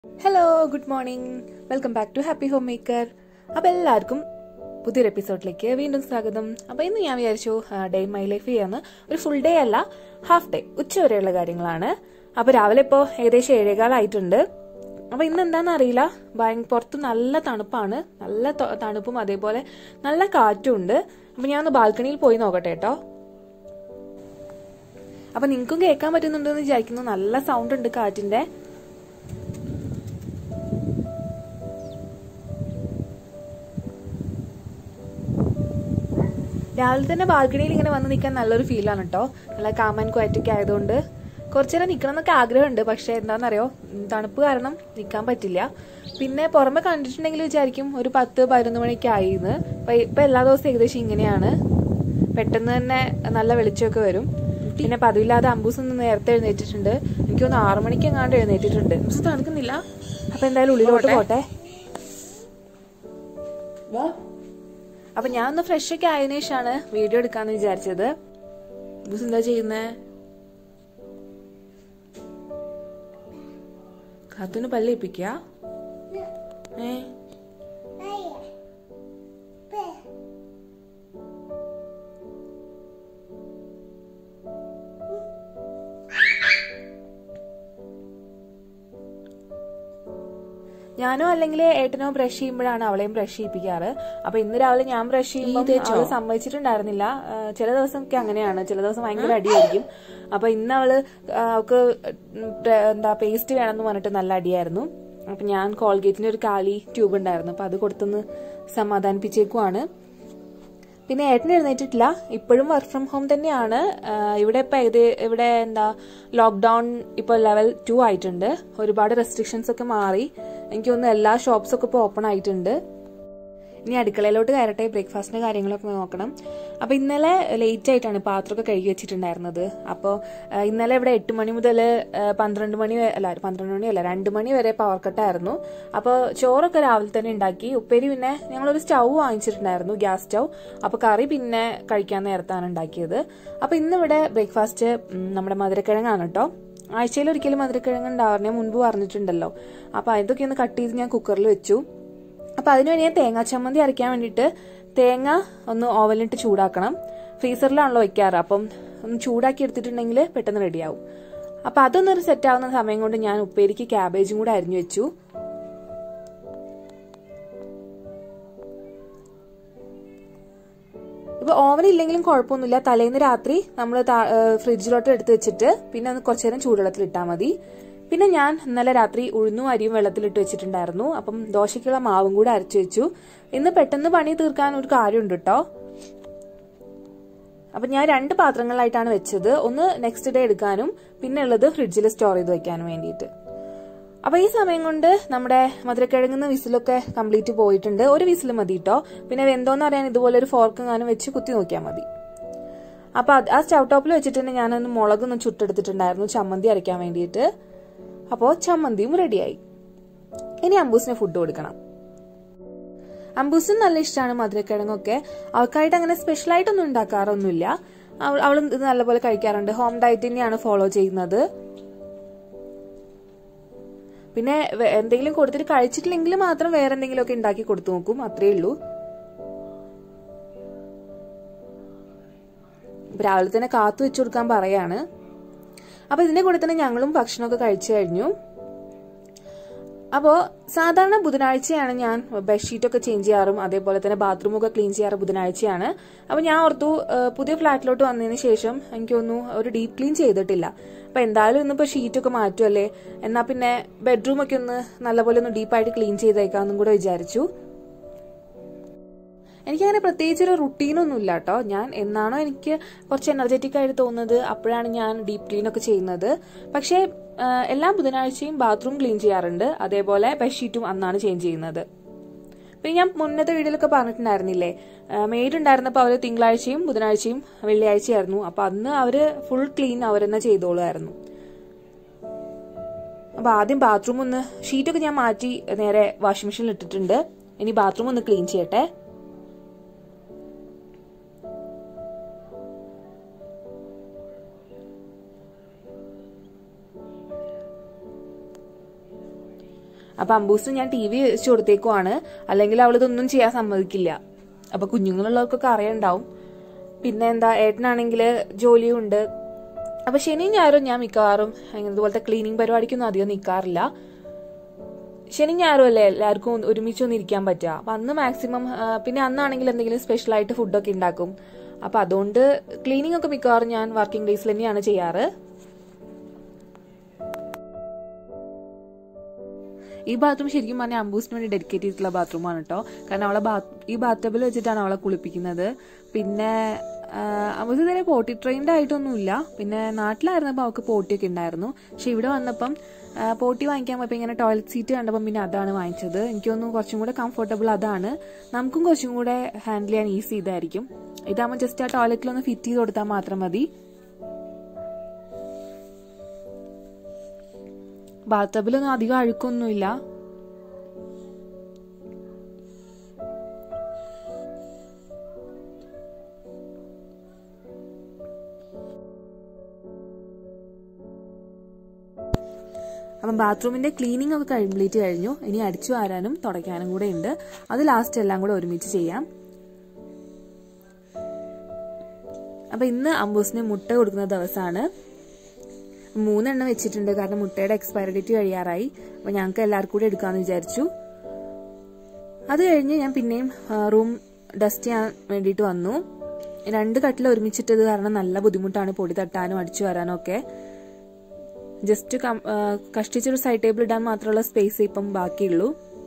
Hello good morning welcome back to happy home maker അപ്പോൾ എല്ലാവർക്കും പുതിയൊരു എപ്പിസോഡിലേക്ക് വീണ്ടും സ്വാഗതം അപ്പോൾ ഇന്ന് ഞാൻ വിചാരിച്ചു ഡേ മൈ ലൈഫ് ചെയ്യാന്ന് ഒരു ഫുൾ ഡേ അല്ല ഹാഫ് ഡേ ഉച്ച വരെയുള്ള കാര്യങ്ങളാണ് അപ്പോൾ രാവിലെ ഇപ്പോൾ ഏകദേശം ഏഴേകാലായിട്ടുണ്ട് അപ്പോൾ ഇന്ന് എന്താണെന്ന് അറിയില്ല ഭയ പുറത്ത് നല്ല തണുപ്പാണ് നല്ല ത- തണുപ്പും അതേപോലെ നല്ല കാറ്റും ഉണ്ട് അപ്പോൾ ഞാൻ ഒന്ന് ബാൽക്കണിയിൽ പോയി നോക്കട്ടെ കേട്ടോ അപ്പോൾ നിങ്ങൾക്കും കേൾക്കാൻ പറ്റുന്നുണ്ടെന്ന് വിചാരിക്കുന്നു നല്ല സൗണ്ട് ഉണ്ട് കാറ്റിന്റെ രാവിലെ തന്നെ ബാൽക്കണിയിൽ ഇങ്ങനെ വന്ന് നിൽക്കാൻ നല്ലൊരു ഫീലാണ് കേട്ടോ നല്ല കാമൻ ക്വയറ്റൊക്കെ ആയതുകൊണ്ട് കുറച്ചു നേരം നിൽക്കണം എന്നൊക്കെ ആഗ്രഹമുണ്ട് പക്ഷെ എന്താണെന്നറിയോ ഉം, തണുപ്പ് കാരണം നിൽക്കാൻ പറ്റില്ല പിന്നെ പുറമെ കണ്ടിട്ടുണ്ടെങ്കിൽ വിചാരിക്കും ഒരു പത്ത് പതിനൊന്ന് മണിയൊക്കെ ആയിന്ന് അപ്പൊ ഇപ്പൊ എല്ലാ ദിവസവും ഏകദേശം ഇങ്ങനെയാണ് പെട്ടെന്ന് തന്നെ നല്ല വെളിച്ചമൊക്കെ വരും പിന്നെ പതിവില്ലാതെ അമ്പൂസ് ഒന്ന് നേരത്തെ എഴുന്നേറ്റിട്ടുണ്ട് എനിക്ക് തോന്നുന്നു ആറു മണിക്ക് എങ്ങാണ്ട് എഴുന്നേറ്റിട്ടുണ്ട് അമ്പൂസ് തണുക്കുന്നില്ല അപ്പൊ എന്തായാലും ഉള്ളിലോട്ട് പോട്ടെ അപ്പൊ ഞാൻ ഒന്ന് ഫ്രഷ് ഒക്കെ ആയതിനു ശേഷമാണ് വീഡിയോ എടുക്കാന്ന് വിചാരിച്ചത് ബുസ് എന്താ ചെയ്യുന്നേ കാത്തുന് പല്ലിപ്പിക്ക ഏ ഞാനോ അല്ലെങ്കിൽ ഏട്ടനോ ബ്രഷ് ചെയ്യുമ്പോഴാണ് അവളെയും ബ്രഷ് ചെയ്യിപ്പിക്കാറ് അപ്പൊ ഇന്ന് രാവിലെ ഞാൻ ബ്രഷ് ചെയ്യുമ്പോൾ അവള് സമ്മതിച്ചിട്ടുണ്ടായിരുന്നില്ല ആ, ചില ദിവസമൊക്കെ അങ്ങനെയാണ് ചില ദിവസം ഭയങ്കര അടിയായിരിക്കും അപ്പൊ ഇന്ന് അവള് ആ, അവൾക്ക് ഉം, പ്ര- എന്താ പേസ്റ്റ് വേണമെന്ന് പറഞ്ഞിട്ട് നല്ല അടിയായിരുന്നു അപ്പൊ ഞാൻ കോൾഗേറ്റിന്റെ ഒരു കാലി ട്യൂബ് ഉണ്ടായിരുന്നു അപ്പൊ അത് കൊടുത്തൊന്ന് സമാധാനിപ്പിച്ചേക്കുവാണ് പിന്നെ ഏട്ടൻ എഴുന്നേറ്റിട്ടില്ല ഇപ്പോഴും വർക്ക് ഫ്രം ഹോം തന്നെയാണ് ആ, ഇവിടെ ഇപ്പൊ ഏത് ഇവിടെ എന്താ ലോക്ക്ഡൌൺ ഇപ്പോൾ ലെവൽ ടു ആയിട്ടുണ്ട് ഒരുപാട് റെസ്ട്രിക്ഷൻസ് ഒക്കെ മാറി എനിക്ക് തോന്നുന്നു എല്ലാ ഷോപ്സ് ഒക്കെ ഇപ്പോൾ ഓപ്പൺ ആയിട്ടുണ്ട് ഇനി അടുക്കളയിലോട്ട് കയറട്ടെ ബ്രേക്ക്ഫാസ്റ്റിന്റെ കാര്യങ്ങളൊക്കെ നോക്കണം അപ്പൊ ഇന്നലെ ലേറ്റ് ആയിട്ടാണ് പാത്രമൊക്കെ കഴുകി വെച്ചിട്ടുണ്ടായിരുന്നത് അപ്പോൾ ഇന്നലെ ഇവിടെ എട്ട് മണി മുതൽ പന്ത്രണ്ട് മണി വരെ- അല്ല പന്ത്രണ്ട് മണി അല്ല രണ്ട് മണി വരെ പവർ കട്ടായിരുന്നു അപ്പോൾ ചോറൊക്കെ രാവിലെ തന്നെ ഉണ്ടാക്കി ഉപ്പേരി പിന്നെ ഞങ്ങളൊരു സ്റ്റൗ വാങ്ങിച്ചിട്ടുണ്ടായിരുന്നു ഗ്യാസ് സ്റ്റൗ അപ്പോൾ കറി പിന്നെ കഴിക്കാൻ നേരത്താണ് ഉണ്ടാക്കിയത് അപ്പോൾ ഇന്നിവിടെ ബ്രേക്ക്ഫാസ്റ്റ് നമ്മുടെ മധുരക്കിഴങ്ങാണ് കേട്ടോ ആഴ്ചയിൽ ഒരിക്കലും മധുരക്കിഴങ്ങ് ഉണ്ടാവാറ് ഞാൻ മുൻപ് പറഞ്ഞിട്ടുണ്ടല്ലോ അപ്പോൾ അതൊക്കെ ഒന്ന് കട്ട് ചെയ്ത് ഞാൻ കുക്കറിൽ വെച്ചു അപ്പൊ അതിനുവേണ്ടി ഞാൻ തേങ്ങാ ചമ്മന്തി അരയ്ക്കാൻ വേണ്ടിയിട്ട് തേങ്ങ ഒന്ന് ഓവനിലിട്ട് ചൂടാക്കണം ഫ്രീസറിലാണല്ലോ വെക്കാറ് അപ്പം ഒന്ന് ചൂടാക്കി എടുത്തിട്ടുണ്ടെങ്കിൽ പെട്ടെന്ന് റെഡിയാവും അപ്പൊ അതൊന്നൊരു സെറ്റ് ആവുന്ന സമയം കൊണ്ട് ഞാൻ ഉപ്പേരിക്ക് ക്യാബേജും കൂടെ അരിഞ്ഞു വെച്ചു ഇപ്പൊ ഓവൻ ഇല്ലെങ്കിലും കുഴപ്പമൊന്നുമില്ല തലേന്ന് രാത്രി നമ്മൾ ഫ്രിഡ്ജിലോട്ട് എടുത്ത് വെച്ചിട്ട് പിന്നെ ഒന്ന് കുറച്ചു നേരം ചൂടുവെള്ളത്തിൽ ഇട്ടാൽ മതി പിന്നെ ഞാൻ ഇന്നലെ രാത്രി ഉഴുന്നും അരിയും വെള്ളത്തിലിട്ട് വെച്ചിട്ടുണ്ടായിരുന്നു അപ്പം ദോശയ്ക്കുള്ള മാവും കൂടെ അരച്ചു വെച്ചു ഇന്ന് പെട്ടെന്ന് പണി തീർക്കാൻ ഒരു കാര്യമുണ്ട് കേട്ടോ അപ്പൊ ഞാൻ രണ്ട് പാത്രങ്ങളിലായിട്ടാണ് വെച്ചത് ഒന്ന് നെക്സ്റ്റ് ഡേ എടുക്കാനും പിന്നെ ഉള്ളത് ഫ്രിഡ്ജിൽ സ്റ്റോർ ചെയ്ത് വെക്കാനും വേണ്ടിയിട്ട് അപ്പൊ ഈ സമയം കൊണ്ട് നമ്മുടെ മധുരക്കിഴങ്ങുന്ന വിസിലൊക്കെ കംപ്ലീറ്റ് പോയിട്ടുണ്ട് ഒരു വിസിൽ മതി കേട്ടോ പിന്നെ വെന്തോന്ന് അറിയാൻ ഇതുപോലെ ഒരു ഫോർക്ക് ഞാനും വെച്ച് കുത്തി നോക്കിയാൽ മതി അപ്പൊ അത് ആ സ്റ്റൗ ടോപ്പിൽ വെച്ചിട്ട് തന്നെ ഞാനൊന്ന് മുളകൊന്ന് ചുട്ടെടുത്തിട്ടുണ്ടായിരുന്നു ചമ്മന്തി അരയ്ക്കാൻ വേണ്ടിയിട്ട് അപ്പോൾ ചമ്മന്തിയും റെഡിയായി ഇനി അമ്പൂസിന് ഫുഡ് കൊടുക്കണം അമ്പൂസിന് നല്ല ഇഷ്ടമാണ് മധുരക്കിഴങ്ങൊക്കെ അവൾക്കായിട്ട് അങ്ങനെ സ്പെഷ്യൽ ആയിട്ടൊന്നും ഉണ്ടാക്കാറൊന്നുമില്ല അവൾ അവളും ഇത് നല്ലപോലെ കഴിക്കാറുണ്ട് ഹോം ഡയറ്റ് തന്നെയാണ് ഫോളോ ചെയ്യുന്നത് പിന്നെ വെ- എന്തെങ്കിലും കൊടുത്തിട്ട് കഴിച്ചിട്ടില്ലെങ്കിൽ മാത്രം വേറെ എന്തെങ്കിലും ഒക്കെ ഉണ്ടാക്കി കൊടുത്തു നോക്കും അത്രേ ഉള്ളൂ ഇപ്പൊ രാവിലെ തന്നെ കാത്തു വെച്ചു കൊടുക്കാൻ പറയാണ് അപ്പൊ ഇതിന്റെ കൂടെ തന്നെ ഞങ്ങളും ഭക്ഷണമൊക്കെ കഴിച്ചു കഴിഞ്ഞു അപ്പോൾ സാധാരണ ബുധനാഴ്ചയാണ് ഞാൻ ബെഡ്ഷീറ്റൊക്കെ ചേഞ്ച് ചെയ്യാറും അതേപോലെ തന്നെ ബാത്റൂം ഒക്കെ ക്ലീൻ ചെയ്യാറ് ബുധനാഴ്ചയാണ് അപ്പോൾ ഞാൻ ഓർത്തു ആ, പുതിയ ഫ്ലാറ്റിലോട്ട് വന്നതിന് ശേഷം എനിക്കൊന്നും ഒരു ഡീപ്പ് ക്ലീൻ ചെയ്തിട്ടില്ല അപ്പോൾ എന്തായാലും ഇന്നിപ്പോൾ ഷീറ്റൊക്കെ മാറ്റുമല്ലേ എന്നാൽ പിന്നെ ബെഡ്റൂം ഒക്കെ ഒന്ന് നല്ലപോലെ ഒന്ന് ഡീപ്പായിട്ട് ക്ലീൻ ചെയ്തേക്കാമെന്നും കൂടെ വിചാരിച്ചു എനിക്കങ്ങനെ പ്രത്യേകിച്ച് ഒരു റുട്ടീനൊന്നും ഇല്ല കേട്ടോ ഞാൻ എന്നാണോ എനിക്ക് കുറച്ച് എനർജറ്റിക് ആയിട്ട് തോന്നുന്നത് അപ്പോഴാണ് ഞാൻ ഡീപ്പ് ക്ലീൻ ഒക്കെ ചെയ്യുന്നത് പക്ഷേ ആ, എല്ലാ ബുധനാഴ്ചയും ബാത്റൂം ക്ലീൻ ചെയ്യാറുണ്ട് അതേപോലെ ബെഡ്ഷീറ്റും അന്നാണ് ചേഞ്ച് ചെയ്യുന്നത് പിന്നെ ഞാൻ മുന്നത്തെ വീഡിയോയിലൊക്കെ പറഞ്ഞിട്ടുണ്ടായിരുന്നില്ലേ മെയ്ഡ് ഉണ്ടായിരുന്നപ്പോൾ അവർ തിങ്കളാഴ്ചയും ബുധനാഴ്ചയും വെള്ളിയാഴ്ചയായിരുന്നു അപ്പൊ അന്ന് അവര് ഫുൾ ക്ലീൻ അവരെന്നെ ചെയ്തോളുമായിരുന്നു അപ്പൊ ആദ്യം ബാത്റൂം ഒന്ന് ഷീറ്റൊക്കെ ഞാൻ മാറ്റി നേരെ വാഷിംഗ് മെഷീനിൽ ഇട്ടിട്ടുണ്ട് ഇനി ബാത്റൂം ഒന്ന് ക്ലീൻ ചെയ്യട്ടെ അപ്പൊ അമ്പൂസിന് ഞാൻ ടി വി വെച്ച് കൊടുത്തേക്കുവാണ് അല്ലെങ്കിൽ അവൾ ഇതൊന്നും ചെയ്യാൻ സമ്മതിക്കില്ല അപ്പൊ കുഞ്ഞുങ്ങളുള്ളവർക്കൊക്കെ അറിയണ്ടാവും പിന്നെ എന്താ ഏട്ടനാണെങ്കിൽ ജോലിയും ഉണ്ട് അപ്പൊ ശനി ഞായറും ഞാൻ മിക്കവാറും അങ്ങനെ ഇതുപോലത്തെ ക്ലീനിങ് പരിപാടിക്കൊന്നും അധികം നിൽക്കാറില്ല ശനി ഞായറും അല്ലേ എല്ലാവർക്കും ഒന്ന് ഒരുമിച്ചൊന്നും ഇരിക്കാൻ പറ്റുക അപ്പൊ അന്ന് മാക്സിമം പിന്നെ അന്നാണെങ്കിൽ എന്തെങ്കിലും സ്പെഷ്യൽ ആയിട്ട് ഫുഡൊക്കെ ഉണ്ടാക്കും അപ്പൊ അതുകൊണ്ട് ക്ലീനിങ് ഒക്കെ മിക്കവാറും ഞാൻ വർക്കിംഗ് ഡേയ്സിൽ തന്നെയാണ് ചെയ്യാറ് ഈ ബാത്റൂം ശരിക്കും പറഞ്ഞാൽ അമ്പൂസിന് വേണ്ടി ഡെഡിക്കേറ്റ് ചെയ്തിട്ടുള്ള ബാത്റൂമാണ് കേട്ടോ കാരണം അവളെ ബാത്ത് ഈ ബാത്ത് ടബിൽ വെച്ചിട്ടാണ് അവളെ കുളിപ്പിക്കുന്നത് പിന്നെ അമ്പൂസ് ഇതുവരെ പോട്ടി ട്രെയിൻഡ് ആയിട്ടൊന്നുമില്ല പിന്നെ നാട്ടിലായിരുന്നപ്പോൾ അവൾക്ക് പോട്ടിയൊക്കെ ഉണ്ടായിരുന്നു പക്ഷെ ഇവിടെ വന്നപ്പം ആ, പോട്ടി വാങ്ങിക്കാൻ പോയപ്പോൾ ഇങ്ങനെ ടോയ്ലറ്റ് സീറ്റ് കണ്ടപ്പം പിന്നെ അതാണ് വാങ്ങിച്ചത് എനിക്കൊന്നും കുറച്ചും കൂടെ കംഫർട്ടബിൾ അതാണ് നമുക്കും കുറച്ചും കൂടെ ഹാൻഡിൽ ചെയ്യാൻ ഈസി ഇതായിരിക്കും ഇതാകുമ്പോൾ ജസ്റ്റ് ആ ടോയ്ലറ്റിലൊന്ന് ഫിറ്റ് ചെയ്ത് കൊടുത്താൽ മാത്രം മതി ബാത്തബിലൊന്നും അധികം അഴുക്കൊന്നുമില്ല അപ്പം ബാത്റൂമിന്റെ ക്ലീനിങ് ഒക്കെ കംപ്ലീറ്റ് കഴിഞ്ഞു ഇനി അടിച്ചു വാരാനും തുടയ്ക്കാനും കൂടെ ഉണ്ട് അത് ലാസ്റ്റ് എല്ലാം കൂടെ ഒരുമിച്ച് ചെയ്യാം അപ്പൊ ഇന്ന് അമ്പൂസിന് മുട്ട കൊടുക്കുന്ന ദിവസമാണ് മൂന്നെണ്ണം വെച്ചിട്ടുണ്ട് കാരണം മുട്ടയുടെ എക്സ്പയറി ഡേറ്റ് കഴിയാറായി അപ്പൊ ഞങ്ങൾക്ക് എല്ലാവർക്കും കൂടെ എടുക്കാന്ന് വിചാരിച്ചു അത് കഴിഞ്ഞ് ഞാൻ പിന്നെയും റൂം ഡസ്റ്റ് ചെയ്യാൻ വേണ്ടിയിട്ട് വന്നു രണ്ട് കട്ടിൽ ഒരുമിച്ചിട്ടത് കാരണം നല്ല ബുദ്ധിമുട്ടാണ് പൊടി തട്ടാനും അടിച്ചു വരാനും ഒക്കെ ജസ്റ്റ് കഷ്ടിച്ചൊരു സൈഡ് ടേബിൾ ഇടാൻ മാത്രമുള്ള സ്പേസ് ഇപ്പം ബാക്കിയുള്ളൂ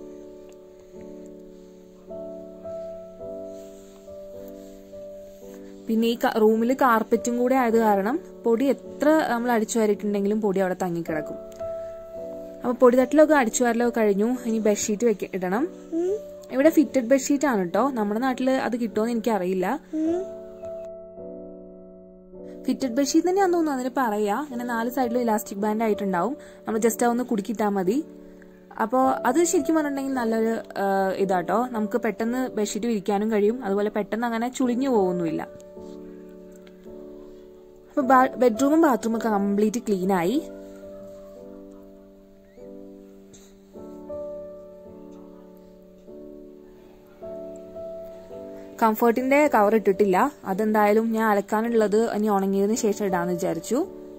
പിന്നെ ഈ റൂമിൽ കാർപ്പറ്റും കൂടെ ആയത് കാരണം പൊടി എത്ര നമ്മൾ അടിച്ചു വാരിയിട്ടുണ്ടെങ്കിലും പൊടി അവിടെ തങ്ങിക്കിടക്കും അപ്പൊ പൊടി തട്ടിലൊക്കെ അടിച്ചു വാരലൊക്കെ കഴിഞ്ഞു ഇനി ബെഡ്ഷീറ്റ് വെക്ക ഇടണം ഇവിടെ ഫിറ്റഡ് ബെഡ്ഷീറ്റ് ആണ് കേട്ടോ നമ്മുടെ നാട്ടിൽ അത് കിട്ടുമോ എനിക്ക് അറിയില്ല ഫിറ്റഡ് ബെഡ്ഷീറ്റ് തന്നെയാണെന്ന് തോന്നുന്നു അതിന് പറയാ ഇങ്ങനെ നാല് സൈഡിലും ഇലാസ്റ്റിക് ബാൻഡ് ആയിട്ടുണ്ടാവും നമ്മൾ ജസ്റ്റ് അതൊന്ന് കുടുക്കിട്ടാൽ മതി അപ്പോൾ അത് ശരിക്കും പറഞ്ഞിട്ടുണ്ടെങ്കിൽ നല്ലൊരു ആ, ഇതാട്ടോ നമുക്ക് പെട്ടെന്ന് ബെഡ്ഷീറ്റ് വിരിക്കാനും കഴിയും അതുപോലെ പെട്ടെന്ന് അങ്ങനെ ചുളിഞ്ഞു പോകുന്നുമില്ല അപ്പൊ ബെഡ്റൂമും ബാത്റൂമും ഒക്കെ കംപ്ലീറ്റ് ക്ലീൻ ആയി കംഫർട്ടിന്റെ കവർ ഇട്ടിട്ടില്ല അതെന്തായാലും ഞാൻ അലക്കാനുള്ളത് ഇനി ഉണങ്ങിയതിന് ശേഷം ഇടാന്ന് വിചാരിച്ചു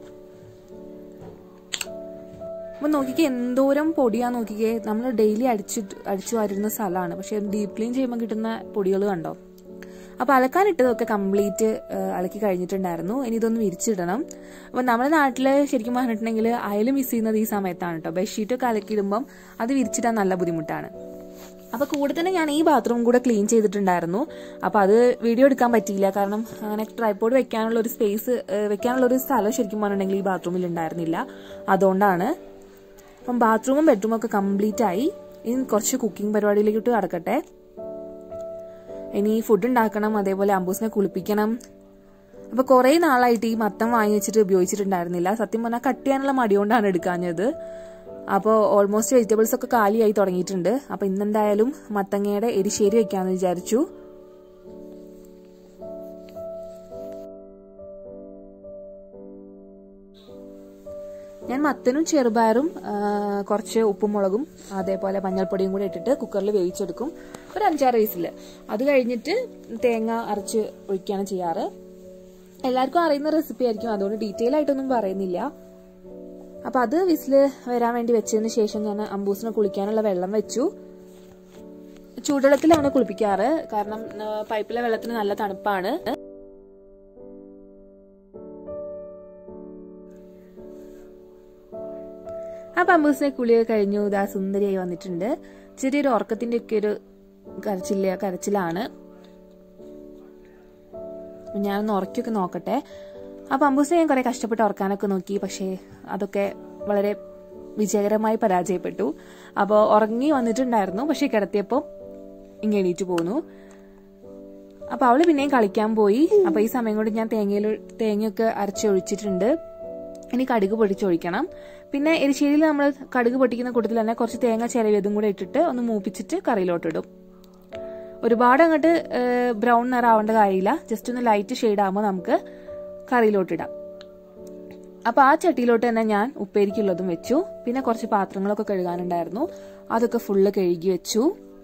അപ്പൊ നോക്കിക്കേ എന്തോരം പൊടിയാ നോക്കിക്കേ നമ്മൾ ഡെയിലി അടിച്ചു അടിച്ചു വാരുന്ന സ്ഥലമാണ് പക്ഷെ ഡീപ് ക്ലീൻ ചെയ്യുമ്പോൾ കിട്ടുന്ന പൊടികൾ കണ്ടോ അപ്പൊ അലക്കാനിട്ടതൊക്കെ കംപ്ലീറ്റ് അലക്കി കഴിഞ്ഞിട്ടുണ്ടായിരുന്നു ഇനി ഇതൊന്ന് വിരിച്ചിടണം അപ്പൊ നമ്മുടെ നാട്ടില് ശരിക്കും പറഞ്ഞിട്ടുണ്ടെങ്കിൽ അയൽ മിസ് ചെയ്യുന്നത് ഈ സമയത്താണ് കേട്ടോ ബെഡ്ഷീറ്റൊക്കെ അലക്കിയിടുമ്പം അത് വിരിച്ചിടാൻ നല്ല ബുദ്ധിമുട്ടാണ് അപ്പൊ കൂടെ തന്നെ ഞാൻ ഈ ബാത്റൂം കൂടെ ക്ലീൻ ചെയ്തിട്ടുണ്ടായിരുന്നു അപ്പൊ അത് വീഡിയോ എടുക്കാൻ പറ്റിയില്ല കാരണം അങ്ങനെ ട്രൈപ്പോഡ് വെക്കാനുള്ള ഒരു സ്പേസ് വെക്കാനുള്ള ഒരു സ്ഥലം ശരിക്കും പറഞ്ഞിട്ടുണ്ടെങ്കിൽ ഈ ബാത്റൂമിൽ ഉണ്ടായിരുന്നില്ല അതുകൊണ്ടാണ് അപ്പം ബാത്റൂമും ബെഡ്റൂമും ഒക്കെ കംപ്ലീറ്റ് ആയി ഇനി കുറച്ച് കുക്കിംഗ് പരിപാടിയിലേക്കിട്ട് കടക്കട്ടെ ഇനി ഫുഡ് ഉണ്ടാക്കണം അതേപോലെ അമ്പൂസിനെ കുളിപ്പിക്കണം അപ്പൊ കുറെ നാളായിട്ട് ഈ മത്തം വാങ്ങി വെച്ചിട്ട് ഉപയോഗിച്ചിട്ടുണ്ടായിരുന്നില്ല സത്യം പറഞ്ഞാൽ കട്ട് ചെയ്യാനുള്ള മടി കൊണ്ടാണ് എടുക്കാഞ്ഞത് അപ്പോൾ ഓൾമോസ്റ്റ് വെജിറ്റബിൾസ് ഒക്കെ കാലിയായി തുടങ്ങിയിട്ടുണ്ട് അപ്പൊ ഇന്നെന്തായാലും മത്തങ്ങയുടെ എരിശ്ശേരി വെക്കാന്ന് വിചാരിച്ചു ഞാൻ മത്തനും ചെറുപയറും ആ, കുറച്ച് ഉപ്പും മുളകും അതേപോലെ മഞ്ഞൾപ്പൊടിയും കൂടി ഇട്ടിട്ട് കുക്കറിൽ വേവിച്ചെടുക്കും ഒരു അഞ്ചാറ് വയസ്സിൽ അത് കഴിഞ്ഞിട്ട് തേങ്ങ അരച്ച് ഒഴിക്കുകയാണ് ചെയ്യാറ് എല്ലാവർക്കും അറിയുന്ന റെസിപ്പി ആയിരിക്കും അതുകൊണ്ട് ഡീറ്റെയിൽ ആയിട്ടൊന്നും പറയുന്നില്ല അപ്പൊ അത് വിസില് വരാൻ വേണ്ടി വെച്ചതിന് ശേഷം ഞാൻ അമ്പൂസിനെ കുളിക്കാനുള്ള വെള്ളം വെച്ചു ചൂടുവെള്ളത്തിലാണ് കുളിപ്പിക്കാറ് കാരണം ആ, പൈപ്പിലെ വെള്ളത്തിന് നല്ല തണുപ്പാണ് ആ പമ്പൂസിനെ കുളിയൊക്കെ കഴിഞ്ഞു ഇതാ സുന്ദരിയായി വന്നിട്ടുണ്ട് ചെറിയൊരു ഉറക്കത്തിന്റെ ഒക്കെ ഒരു കരച്ചില്ല കരച്ചിലാണ് ഞാനൊന്ന് ഉറക്കൊക്കെ നോക്കട്ടെ ആ പമ്പൂസിനെ ഞാൻ കുറെ കഷ്ടപ്പെട്ട് ഉറക്കാനൊക്കെ നോക്കി പക്ഷേ അതൊക്കെ വളരെ വിജയകരമായി പരാജയപ്പെട്ടു അപ്പോൾ ഉറങ്ങി വന്നിട്ടുണ്ടായിരുന്നു പക്ഷെ കിടത്തിയപ്പോൾ ഇങ്ങനെ എണീറ്റ് പോന്നു അപ്പൊ അവള് പിന്നെയും കളിക്കാൻ പോയി അപ്പൊ ഈ സമയം കൊണ്ട് ഞാൻ തേങ്ങയിൽ തേങ്ങയൊക്കെ അരച്ചൊഴിച്ചിട്ടുണ്ട് ഇനി കടുക് പൊടിച്ചൊഴിക്കണം പിന്നെ എരിശ്ശേരിയിൽ നമ്മൾ കടുക് പൊട്ടിക്കുന്ന കൂട്ടത്തിൽ തന്നെ കുറച്ച് തേങ്ങ ചിരവിയതും കൂടെ ഇട്ടിട്ട് ഒന്ന് മൂപ്പിച്ചിട്ട് കറിയിലോട്ടിടും ഒരുപാട് അങ്ങോട്ട് ബ്രൗൺ നിറം ആവേണ്ട കാര്യമില്ല ജസ്റ്റ് ഒന്ന് ലൈറ്റ് ഷെയ്ഡ് ആകുമ്പോൾ നമുക്ക് കറിയിലോട്ടിടാം അപ്പൊ ആ ചട്ടിയിലോട്ട് തന്നെ ഞാൻ ഉപ്പേരിക്കുള്ളതും വെച്ചു പിന്നെ കുറച്ച് പാത്രങ്ങളൊക്കെ കഴുകാനുണ്ടായിരുന്നു അതൊക്കെ ഫുള്ള് കഴുകി വെച്ചു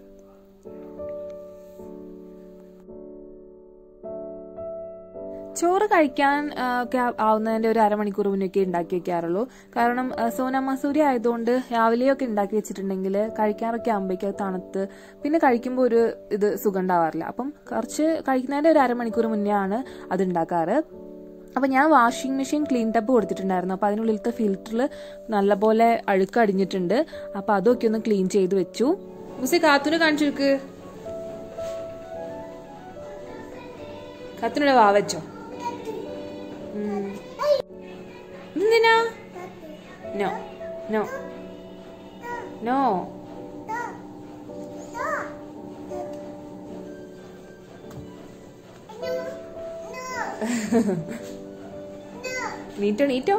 ചോറ് കഴിക്കാൻ ആ, ഒക്കെ ആ- ആവുന്നതിന്റെ ഒരു അരമണിക്കൂർ മുന്നൊക്കെ ഉണ്ടാക്കി വെക്കാറുള്ളൂ കാരണം ആ, സോന മസൂരി ആയതുകൊണ്ട് രാവിലെയൊക്കെ ഉണ്ടാക്കി വെച്ചിട്ടുണ്ടെങ്കിൽ കഴിക്കാറൊക്കെ ആകുമ്പോഴേക്കും അത് തണുത്ത് പിന്നെ കഴിക്കുമ്പോൾ ഒരു ഇത് സുഖം ഉണ്ടാവാറില്ല അപ്പം കുറച്ച് കഴിക്കുന്നതിന്റെ ഒരു അരമണിക്കൂർ മുന്നേ ആണ് അത് ഉണ്ടാക്കാറ് അപ്പൊ ഞാൻ വാഷിംഗ് മെഷീൻ ക്ലീൻ ടബ് കൊടുത്തിട്ടുണ്ടായിരുന്നു അപ്പൊ അതിനുള്ളിലത്തെ ഫിൽറ്ററിൽ നല്ലപോലെ അഴുക്ക് അടിഞ്ഞിട്ടുണ്ട് അപ്പൊ അതൊക്കെ ഒന്ന് ക്ലീൻ ചെയ്ത് വെച്ചു മുസെ കാത്തുനെ കാണിച്ചെടുക്ക് കാത്തുനോട് വാ വെച്ചോ ഉം. എന്തിനാ നോ നോ നോ നീറ്റോ നീറ്റോ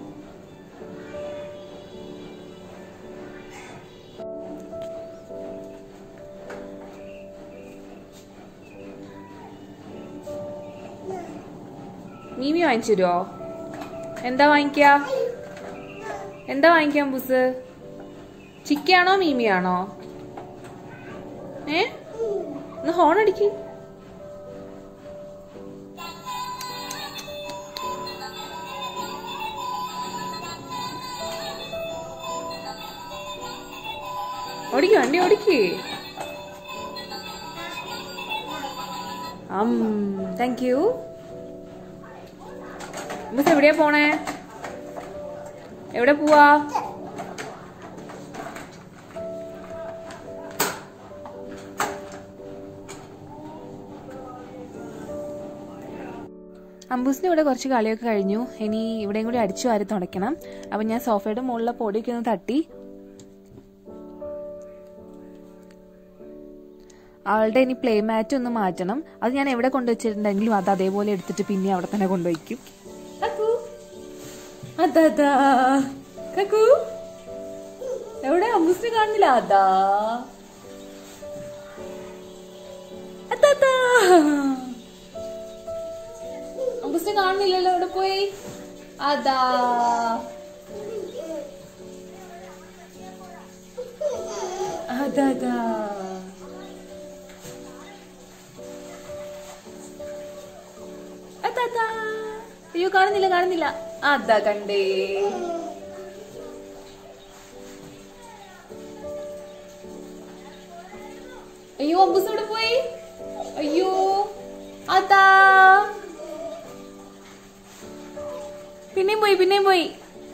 മീമി വാങ്ങിച്ചു തരുമോ എന്താ വാങ്ങിക്ക എന്താ വാങ്ങിക്കാൻ ബുസ് ചിക്കയാണോ മീമിയാണോ ഏ ഒന്ന് ഹോൺ അടിക്ക് ഓടിക്ക് വണ്ടി ഓടിക്ക് അം താങ്ക് യു മിസ് എവിടെയാ പോണേ എവിടെ പോവാ അമ്പൂസിന്റെ ഇവിടെ കുറച്ച് കളിയൊക്കെ കഴിഞ്ഞു ഇനി ഇവിടെയും കൂടി അടിച്ചു വാരി തുടയ്ക്കണം അപ്പൊ ഞാൻ സോഫയുടെ മുകളിലെ പൊടിയൊക്കെ ഒന്ന് തട്ടി അവളുടെ ഇനി പ്ലേ മാറ്റ് ഒന്ന് മാറ്റണം അത് ഞാൻ എവിടെ കൊണ്ടുവച്ചിട്ടുണ്ടെങ്കിലും അത് അതേപോലെ എടുത്തിട്ട് പിന്നെ അവിടെ തന്നെ കൊണ്ടുവയ്ക്കും കക്കു. അതാ കക്കു എവിടെ അമ്മൂസിനെ കാണുന്നില്ല അതാ അതാ അമ്മൂസിനെ കാണുന്നില്ലല്ലോ എവിടെ പോയി അതാ അതാ അതാ അയ്യോ കാണുന്നില്ല കാണുന്നില്ല അതാ കണ്ടേ അയ്യോ അമ്പൂസ് എവിടെ പോയി അയ്യോ അതാ പിന്നെയും പോയി പിന്നെയും പോയി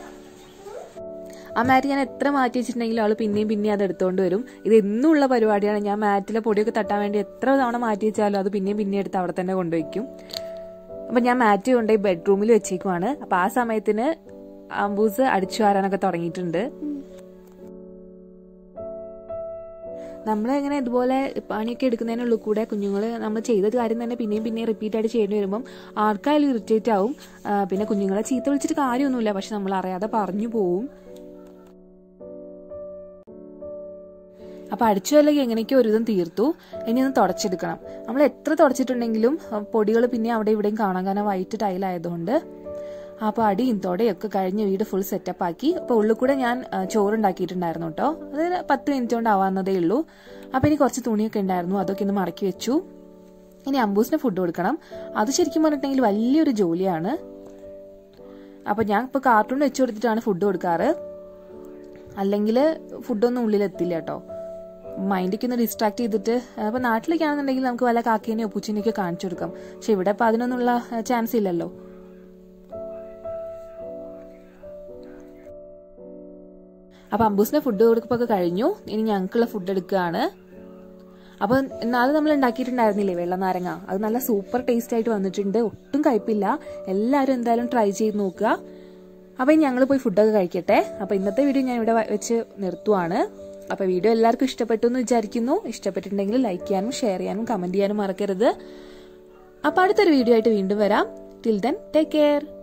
ആ മാറ്റ് ഞാൻ എത്ര മാറ്റി വെച്ചിട്ടുണ്ടെങ്കിലും അവള് പിന്നെയും പിന്നെയും അത് എടുത്തോണ്ട് വരും ഇത് എന്നുള്ള പരിപാടിയാണ് ഞാൻ മാറ്റിലെ പൊടിയൊക്കെ തട്ടാൻ വേണ്ടി എത്ര തവണ മാറ്റി വെച്ചാലും അത് പിന്നെയും പിന്നെയും എടുത്ത് അവിടെ തന്നെ കൊണ്ടുവയ്ക്കും അപ്പൊ ഞാൻ മാറ്റ് കൊണ്ടുപോയി ബെഡ്റൂമിൽ വെച്ചേക്കുവാണ് അപ്പൊ ആ സമയത്തിന് അമ്പൂസ് അടിച്ചു വാരാനൊക്കെ തുടങ്ങിയിട്ടുണ്ട് നമ്മൾ എങ്ങനെ ഇതുപോലെ പണിയൊക്കെ എടുക്കുന്നതിനുള്ളിൽ കൂടെ കുഞ്ഞുങ്ങൾ നമ്മൾ ചെയ്ത കാര്യം തന്നെ പിന്നെയും പിന്നെയും റിപ്പീറ്റ് ആയിട്ട് ചെയ്യേണ്ടി വരുമ്പം ആർക്കായാലും ഇറിറ്റേറ്റ് ആവും ആ, പിന്നെ കുഞ്ഞുങ്ങളെ ചീത്ത വിളിച്ചിട്ട് കാര്യമൊന്നുമില്ല പക്ഷെ നമ്മൾ അറിയാതെ പറഞ്ഞു പോവും അപ്പൊ അടിച്ചു അല്ലെങ്കിൽ എങ്ങനെയൊക്കെ ഒരുവിധം തീർത്തു ഇനി ഒന്ന് തുടച്ചെടുക്കണം നമ്മൾ എത്ര തുടച്ചിട്ടുണ്ടെങ്കിലും പൊടികൾ പിന്നെ അവിടെ ഇവിടെയും കാണാൻ കാരണം വൈറ്റ് ടൈലായതുകൊണ്ട് അപ്പോൾ അടിയും തൊടയൊക്കെ കഴിഞ്ഞ് വീട് ഫുൾ സെറ്റപ്പ് ആക്കി അപ്പോൾ ഉള്ളിൽ കൂടെ ഞാൻ ആ, ചോറുണ്ടാക്കിയിട്ടുണ്ടായിരുന്നു കേട്ടോ അത് പത്ത് മിനിറ്റ് കൊണ്ട് ആവാവുന്നതേ ഉള്ളൂ അപ്പോൾ ഇനി കുറച്ച് തുണിയൊക്കെ ഉണ്ടായിരുന്നു അതൊക്കെ ഒന്ന് മടക്കി വെച്ചു ഇനി അമ്പൂസിന് ഫുഡ് കൊടുക്കണം അത് ശരിക്കും പറഞ്ഞിട്ടുണ്ടെങ്കിൽ വലിയൊരു ജോലിയാണ് അപ്പോൾ ഞാൻ ഇപ്പോൾ കാർട്ടൂൺ വെച്ച് കൊടുത്തിട്ടാണ് ഫുഡ് കൊടുക്കാറ് അല്ലെങ്കിൽ ഫുഡൊന്നും ഉള്ളിലെത്തില്ല കേട്ടോ മൈൻഡൊക്കെ ഒന്ന് ഡിസ്ട്രാക്ട് ചെയ്തിട്ട് അപ്പോൾ നാട്ടിലൊക്കെ ആണെന്നുണ്ടെങ്കിൽ നമുക്ക് വല്ല കാക്കേനെയോ പൂച്ചിനെയൊക്കെ കാണിച്ചു കൊടുക്കാം പക്ഷെ ഇവിടെ ഇപ്പോൾ അതിനൊന്നുള്ള ചാൻസ് ഇല്ലല്ലോ അപ്പൊ അമ്പൂസിന് ഫുഡ് കൊടുപ്പൊക്കെ കഴിഞ്ഞു ഇനി ഞങ്ങൾക്കുള്ള ഫുഡ് എടുക്കുകയാണ് അപ്പൊ എന്നാലും നമ്മൾ ഉണ്ടാക്കിയിട്ടുണ്ടായിരുന്നില്ലേ വെള്ള നാരങ്ങ അത് നല്ല സൂപ്പർ ടേസ്റ്റ് ആയിട്ട് വന്നിട്ടുണ്ട് ഒട്ടും കയ്പില്ല എല്ലാവരും എന്തായാലും ട്രൈ ചെയ്ത് നോക്കുക അപ്പൊ ഇനി ഞങ്ങൾ പോയി ഫുഡൊക്കെ കഴിക്കട്ടെ അപ്പൊ ഇന്നത്തെ വീഡിയോ ഞാൻ ഇവിടെ വ- വെച്ച് നിർത്തുവാണ് അപ്പൊ വീഡിയോ എല്ലാവർക്കും ഇഷ്ടപ്പെട്ടു എന്ന് വിചാരിക്കുന്നു ഇഷ്ടപ്പെട്ടിട്ടുണ്ടെങ്കിൽ ലൈക്ക് ചെയ്യാനും ഷെയർ ചെയ്യാനും കമന്റ് ചെയ്യാനും മറക്കരുത് അപ്പൊ അടുത്തൊരു വീഡിയോ ആയിട്ട് വീണ്ടും വരാം ടിൽ ദെൻ ടേക്ക് കെയർ